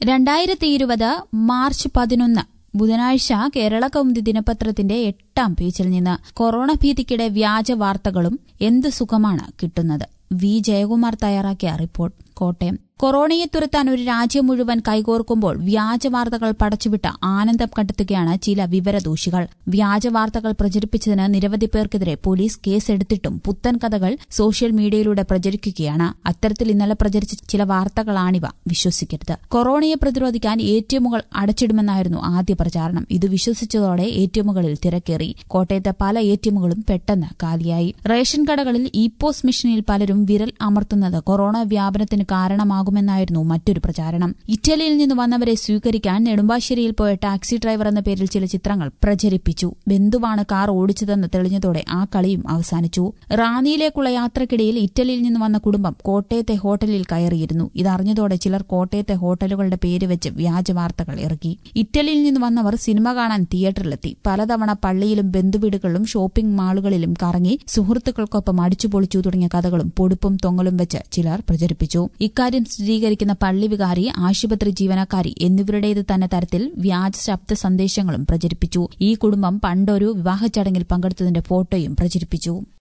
രണ്ടായിരത്തി ഇരുപത് മാർച്ച് പതിനൊന്ന് ബുധനാഴ്ച കേരള കൗമുദി ദിനപത്രത്തിന്റെ എട്ടാം പേജിൽ നിന്ന് കൊറോണ ഭീതിക്കിടെ വ്യാജ വാർത്തകളും എന്ത് സുഖമാണ് കിട്ടുന്നത് വി ജയകുമാർ തയ്യാറാക്കിയ റിപ്പോർട്ട് കോട്ടയം കൊറോണയെ തുരത്താൻ ഒരു രാജ്യം മുഴുവൻ കൈകോർക്കുമ്പോൾ വ്യാജ വാർത്തകൾ പടച്ചുവിട്ട ആനന്ദം കണ്ടെത്തുകയാണ് ചില വിവരദോഷികൾ വ്യാജ വാർത്തകൾ പ്രചരിപ്പിച്ചതിന് നിരവധി പേർക്കെതിരെ പോലീസ് കേസെടുത്തിട്ടും പുത്തൻ കഥകൾ സോഷ്യൽ മീഡിയയിലൂടെ പ്രചരിക്കുകയാണ് അത്തരത്തിൽ ഇന്നലെ പ്രചരിച്ച ചില വാർത്തകളാണിവ വിശ്വസിക്കരുത് കൊറോണയെ പ്രതിരോധിക്കാൻ എടിഎമ്മുകൾ അടച്ചിടുമെന്നായിരുന്നു ആദ്യ പ്രചാരണം ഇത് വിശ്വസിച്ചതോടെ എടിഎമ്മുകളിൽ തിരക്കേറി കോട്ടയത്തെ പല എടിഎമ്മുകളും പെട്ടെന്ന് കാലിയായി റേഷൻ കടകളിൽ ഇ പോസ് മെഷീനിൽ പലരും വിരൽ അമർത്തുന്നത് കൊറോണ വ്യാപനത്തിന് കാരണമാകുമെന്നായിരുന്നു മറ്റൊരു പ്രചാരണം ഇറ്റലിയിൽ നിന്ന് വന്നവരെ സ്വീകരിക്കാൻ നെടുമ്പാശ്ശേരിയിൽ പോയ ടാക്സി ഡ്രൈവർ എന്ന പേരിൽ ചില ചിത്രങ്ങൾ പ്രചരിപ്പിച്ചു ബന്ധുവാണ് കാർ ഓടിച്ചതെന്ന് തെളിഞ്ഞതോടെ ആ കളിയും അവസാനിച്ചു റാന്നിയിലേക്കുള്ള യാത്രക്കിടയിൽ ഇറ്റലിയിൽ നിന്ന് വന്ന കുടുംബം കോട്ടയത്തെ ഹോട്ടലിൽ കയറിയിരുന്നു ഇതറിഞ്ഞതോടെ ചിലർ കോട്ടയത്തെ ഹോട്ടലുകളുടെ പേര് വെച്ച് വ്യാജ വാർത്തകൾ ഇറക്കി ഇറ്റലിയിൽ നിന്ന് വന്നവർ സിനിമ കാണാൻ തിയേറ്ററിലെത്തി പലതവണ പള്ളിയിലും ബന്ധുവീടുകളിലും ഷോപ്പിംഗ് മാളുകളിലും കറങ്ങി സുഹൃത്തുക്കൾക്കൊപ്പം അടിച്ചുപൊളിച്ചു തുടങ്ങിയ കഥകളും പൊടുപ്പും തൊങ്ങലും വെച്ച് ചിലർ പ്രചരിപ്പിച്ചു ഇക്കാര്യം സ്ഥിരീകരിക്കുന്ന പള്ളി വികാരി ആശുപത്രി ജീവനക്കാരി എന്നിവരുടേത് തന്നെ തരത്തിൽ വ്യാജ ശബ്ദ സന്ദേശങ്ങളും പ്രചരിപ്പിച്ചു ഈ കുടുംബം പണ്ടൊരു വിവാഹ ചടങ്ങിൽ പങ്കെടുത്തതിന്റെ ഫോട്ടോയും പ്രചരിപ്പിച്ചു